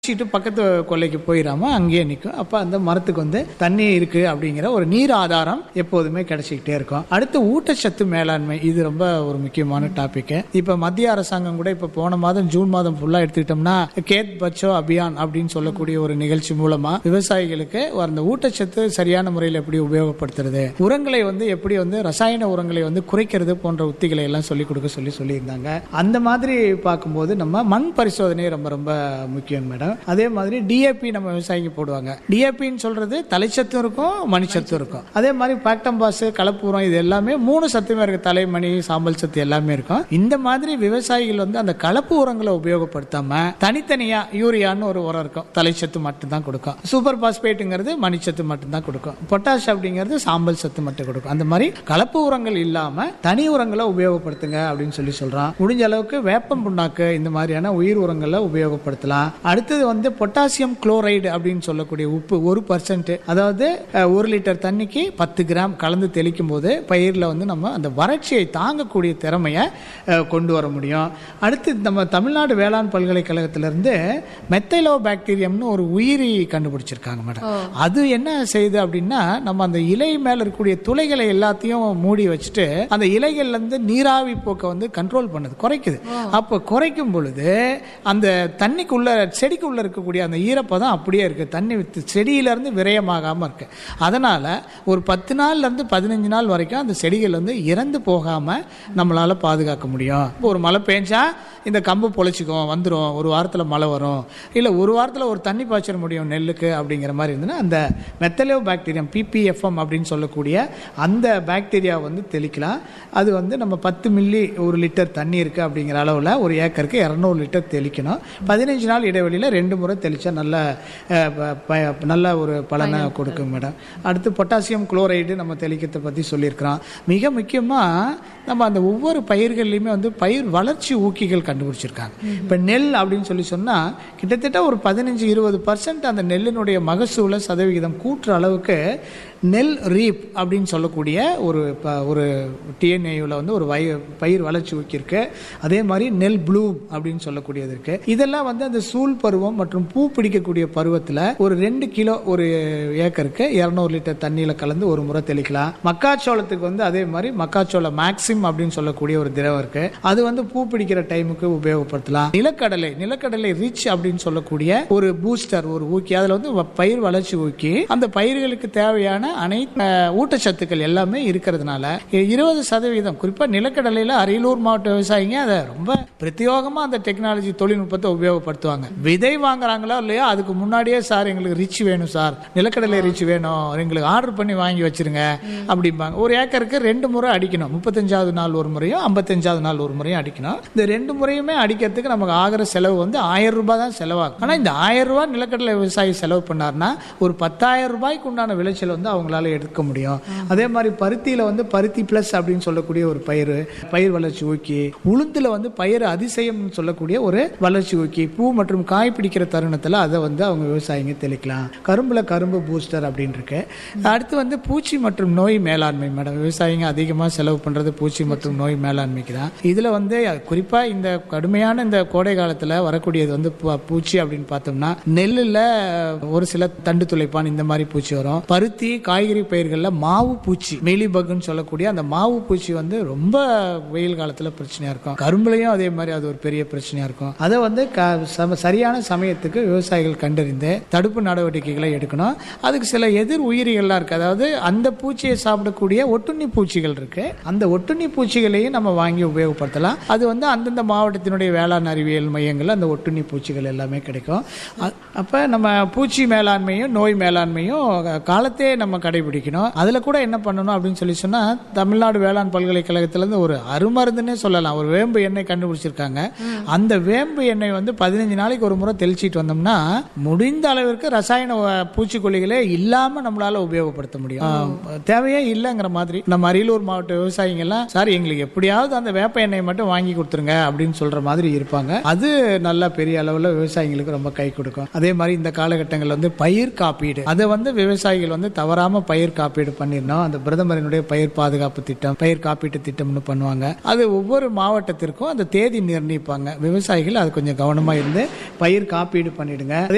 சீட்டு பக்கத்து கொல்லைக்கு போயிடாம அங்கேயே நிற்கும் அப்போ அந்த மரத்துக்கு வந்து தண்ணி இருக்கு அப்படிங்கிற ஒரு நீர் ஆதாரம் எப்போதுமே கிடைச்சிக்கிட்டே இருக்கும் அடுத்து ஊட்டச்சத்து மேலாண்மை இது ரொம்ப ஒரு முக்கியமான டாபிக் இப்போ மத்திய அரசாங்கம் கூட இப்போ போன மாதம் ஜூன் மாதம் ஃபுல்லாக எடுத்துக்கிட்டோம்னா கேத் பச்சோ அபியான் அப்படின்னு சொல்லக்கூடிய ஒரு நிகழ்ச்சி மூலமா விவசாயிகளுக்கு அந்த ஊட்டச்சத்து சரியான முறையில் எப்படி உபயோகப்படுத்துறது உரங்களை வந்து எப்படி வந்து ரசாயன உரங்களை வந்து குறைக்கிறது போன்ற உத்திகளை எல்லாம் சொல்லிக் கொடுக்க சொல்லி சொல்லியிருந்தாங்க அந்த மாதிரி பார்க்கும்போது நம்ம மண் பரிசோதனை ரொம்ப ரொம்ப முக்கியம் மேடம் அதே மாதிரி டிஏபி நம்ம விவசாயிக்கு போடுவாங்க டிஏபின்னு சொல்றது தலைச்சத்தும் இருக்கும் மணிச்சத்தும் இருக்கும் அதே மாதிரி பாக்டம்பாஸ் கலப்பூரம் இது எல்லாமே மூணு சத்துமே இருக்கு தலைமணி சாம்பல் சத்து எல்லாமே இருக்கும் இந்த மாதிரி விவசாயிகள் வந்து அந்த கலப்பு உரங்களை உபயோகப்படுத்தாம தனித்தனியா யூரியான்னு ஒரு உரம் இருக்கும் தலைச்சத்து மட்டும்தான் கொடுக்கும் சூப்பர் பாஸ்பேட்டுங்கிறது மணிச்சத்து மட்டும்தான் கொடுக்கும் பொட்டாஷ் அப்படிங்கிறது சாம்பல் சத்து மட்டும் கொடுக்கும் அந்த மாதிரி கலப்பு உரங்கள் இல்லாம தனி உரங்களை உபயோகப்படுத்துங்க அப்படின்னு சொல்லி சொல்றான் முடிஞ்ச அளவுக்கு வேப்பம் புண்ணாக்கு இந்த மாதிரியான உயிர் உரங்களை உபயோகப்படுத்தலாம் அடுத்தது வந்து பொட்டாசியம் குளோரைடு அப்படின்னு சொல்லக்கூடிய உப்பு ஒரு பர்சன்ட் அதாவது அஹ், ஒரு லிட்டர் தண்ணிக்கு பத்து கிராம் கலந்து தெளிக்கும் போது பயிரில் வந்து நம்ம அந்த வறட்சியை தாங்கக்கூடிய திறமையை அஹ், கொண்டு வர முடியும் அடுத்து நம்ம தமிழ்நாடு வேளாண் பல்கலைக்கழகத்திலிருந்து மெத்தைலோ பாக்டீரியம்னு ஒரு உயிரி கண்டுபிடிச்சிருக்காங்க மேடம் அது என்ன செய்யுது அப்படின்னா நம்ம அந்த இலை மேல இருக்கக்கூடிய துளைகளை எல்லாத்தையும் மூடி வச்சுட்டு அந்த இலைகள்ல இருந்து நீராவி போக்கை வந்து கண்ட்ரோல் பண்ணுது குறைக்குது அப்போ குறைக்கும் பொழுது அந்த தண்ணிக்குள்ள செடிக்குள்ள இருக்கக்கூடிய அந்த ஈரப்பதம் அப்படியே இருக்கு தண்ணி வித்து செடியில இருந்து விரயமாகாம இருக்கு அதனால ஒரு பத்து நாள்ல இருந்து பதினஞ்சு நாள் வரைக்கும் அந்த செடிகள் வந்து இறந்து போகாம நம்மளால பாதுகாக்க முடியும் இப்போ ஒரு மழை பெஞ்சா இந்த கம்பு பொழைச்சிக்கும் வந்துடும் ஒரு வாரத்தில் மழை வரும் இல்லை ஒரு வாரத்தில் ஒரு தண்ணி பாய்ச்சிட முடியும் நெல்லுக்கு அப்படிங்கிற மாதிரி இருந்ததுன்னா அந்த மெத்தலோ பாக்டீரியம் பிபிஎஃப்எம் அப்படின்னு சொல்லக்கூடிய அந்த பாக்டீரியா வந்து தெளிக்கலாம் அது வந்து நம்ம பத்து மில்லி ஒரு லிட்டர் தண்ணி இருக்குது அப்படிங்கிற அளவில் ஒரு ஏக்கருக்கு இரநூறு லிட்டர் தெளிக்கணும் பதினஞ்சு நாள் இடைவெளியில் ரெண்டு முறை தெளித்தா நல்ல அஹ், ப- ப- நல்ல ஒரு பலனை கொடுக்கும் மேடம் அடுத்து பொட்டாசியம் குளோரைடு நம்ம தெளிக்கிறதை பற்றி சொல்லியிருக்கிறோம் மிக முக்கியமாக நம்ம அந்த ஒவ்வொரு பயிர்கள்லையுமே வந்து பயிர் வளர்ச்சி ஊக்கிகள் கண்டுபிடிச்சிருக்காங்க இப்போ நெல் அப்படின்னு சொல்லி சொன்னால் கிட்டத்தட்ட ஒரு பதினஞ்சு இருபது பர்சன்ட் அந்த நெல்லினுடைய மகசூலை சதவிகிதம் கூட்டுற அளவுக்கு நெல் ரீப் அப்படின்னு சொல்லக்கூடிய ஒரு ப- ஒரு டிஎன்ஏவில் வந்து ஒரு வய பயிர் வளர்ச்சி ஊக்கி இருக்கு அதே மாதிரி நெல் ப்ளூம் அப்படின்னு சொல்லக்கூடியது இருக்கு இதெல்லாம் வந்து அந்த சூழ் பருவம் மற்றும் பூ பிடிக்கக்கூடிய பருவத்தில் ஒரு ரெண்டு கிலோ ஒரு ஏக்கருக்கு இரநூறு லிட்டர் தண்ணியில் கலந்து ஒரு முறை தெளிக்கலாம் மக்காச்சோளத்துக்கு வந்து அதே மாதிரி மக்காச்சோளம் மேக்ஸிம் அப்படின்னு சொல்லக்கூடிய ஒரு திரவம் இருக்கு அது வந்து பூ பிடிக்கிற டைமுக்கு உபயோகப்படுத்தலாம் நிலக்கடலை நிலக்கடலை ரிச் அப்படின்னு சொல்லக்கூடிய ஒரு பூஸ்டர் ஒரு ஊக்கி அதுல வந்து வ- பயிர் வளர்ச்சி ஊக்கி அந்த பயிர்களுக்கு தேவையான அனைத்து அஹ், ஊட்டச்சத்துக்கள் எல்லாமே இருக்கிறதுனால இ- இருபது சதவீதம் குறிப்பா நிலக்கடலையில அரியலூர் மாவட்ட விவசாயிங்க அதை ரொம்ப பிரத்யோகமா அந்த டெக்னாலஜி தொழில்நுட்பத்தை உபயோகப்படுத்துவாங்க விதை வாங்குறாங்களோ இல்லையோ அதுக்கு முன்னாடியே சார் எங்களுக்கு ரிச் வேணும் சார் நிலக்கடலை ரிச் வேணும் எங்களுக்கு ஆர்டர் பண்ணி வாங்கி வச்சிருங்க அப்படிம்பாங்க ஒரு ஏக்கருக்கு ரெண்டு முறை அடிக்கணும் முப்பத்தஞ்சாவது நாள் ஒரு முறையும் ஐம்பத்தஞ்சாவது நாள் ஒரு முறையும் அடிக்கணும் இந்த ரெண்டு முறையுமே அடிக்கிறதுக்கு நமக்கு ஆகிற செலவு வந்து ஆயிரம் ரூபாய் தான் செலவாகும் ஆனால் இந்த ஆயிரம் ரூபாய் நிலக்கடலை விவசாயி செலவு பண்ணார்னா ஒரு பத்தாயிரம் ரூபாய்க்கு உண்டான விளைச்சல் வந்து அவங்களால எடுக்க முடியும் அதே மாதிரி பருத்தியில வந்து பருத்தி பிளஸ் அப்படின்னு சொல்லக்கூடிய ஒரு பயிர் பயிர் வளர்ச்சி ஊக்கி உளுந்துல வந்து பயிர் அதிசயம் சொல்லக்கூடிய ஒரு வளர்ச்சி ஊக்கி பூ மற்றும் காய் பிடிக்கிற தருணத்துல அதை வந்து அவங்க விவசாயிங்க தெளிக்கலாம் கரும்புல கரும்பு பூஸ்டர் அப்படின்னு இருக்கு அடுத்து வந்து பூச்சி மற்றும் நோய் மேலாண்மை மேடம் விவசாயிங்க அதிகமா செலவு பண்றது பூச்சி மற்றும் நோய் மேலாண்மைக்கு தான் இதுல வந்து குறிப்பா இந்த கடுமையான இந்த கோடை காலத்துல வரக்கூடியது வந்து பூ- பூச்சி அப்படின்னு பார்த்தோம்னா நெல்லுல ஒரு சில தண்டு துளைப்பான் இந்த மாதிரி பூச்சி வரும் பருத்தி காய்கறி பயிர்கள்ல மாவு பூச்சி மெலிபகுன்னு சொல்லக்கூடிய அந்த மாவு பூச்சி வந்து ரொம்ப வெயில் காலத்துல பிரச்சனையா இருக்கும் கரும்புலையும் அதே மாதிரி அது ஒரு பெரிய பிரச்சனையா இருக்கும் அதை வந்து க- சம- சரியான சமயத்துக்கு விவசாயிகள் கண்டறிந்து தடுப்பு நடவடிக்கைகளை எடுக்கணும் அதுக்கு சில எதிர் உயிரிகள்லாம் இருக்கு அதாவது அந்த பூச்சியை சாப்பிடக்கூடிய ஒட்டுண்ணி பூச்சிகள் இருக்கு அந்த ஒட்டுண்ணி பூச்சிகளையும் நம்ம வாங்கி உபயோகப்படுத்தலாம் அது வந்து அந்தந்த மாவட்டத்தினுடைய வேளாண் அறிவியல் மையங்கள்ல அந்த ஒட்டுண்ணி பூச்சிகள் எல்லாமே கிடைக்கும் அ- அப்ப நம்ம பூச்சி மேலாண்மையும் நோய் மேலாண்மையும் காலத்தே நம்ம கடைபிடிக்கணும் அதுல கூட என்ன பண்ணணும் அப்படின்னு சொல்லி சொன்னா தமிழ்நாடு வேளாண் பல்கலைக்கழகத்துல இருந்து ஒரு அருமருந்துன்னே சொல்லலாம் ஒரு வேம்பு எண்ணெய் கண்டுபிடிச்சிருக்காங்க அந்த வேம்பு எண்ணெய் வந்து பதினஞ்சு நாளைக்கு ஒரு முறை தெளிச்சிட்டு வந்தோம்னா முடிந்த அளவிற்கு ரசாயன அஹ், பூச்சிக்கொல்லிகளே இல்லாம நம்மளால உபயோகப்படுத்த முடியும் ஆஹ், தேவையே இல்லைங்கிற மாதிரி நம்ம அரியலூர் மாவட்ட விவசாயிங்க எல்லாம் சார் எங்களுக்கு எப்படியாவது அந்த வேப்ப எண்ணெய் மட்டும் வாங்கி கொடுத்துருங்க அப்படின்னு சொல்ற மாதிரி இருப்பாங்க அது நல்லா பெரிய அளவுல விவசாயிங்களுக்கு ரொம்ப கை கொடுக்கும் அதே மாதிரி இந்த காலகட்டங்கள்ல வந்து பயிர் காப்பீடு அதை வந்து விவசாயிகள் வந்து தவறாம பயிர் காப்பீடு பண்ணிடணும் அந்த பிரதமரினுடைய பயிர் பாதுகாப்பு திட்டம் பயிர் காப்பீட்டு திட்டம்னு பண்ணுவாங்க அது ஒவ்வொரு மாவட்டத்திற்கும் அந்த தேதி நிர்ணயிப்பாங்க விவசாயிகள் அது கொஞ்சம் கவனமா இருந்து பயிர் காப்பீடு பண்ணிடுங்க அதே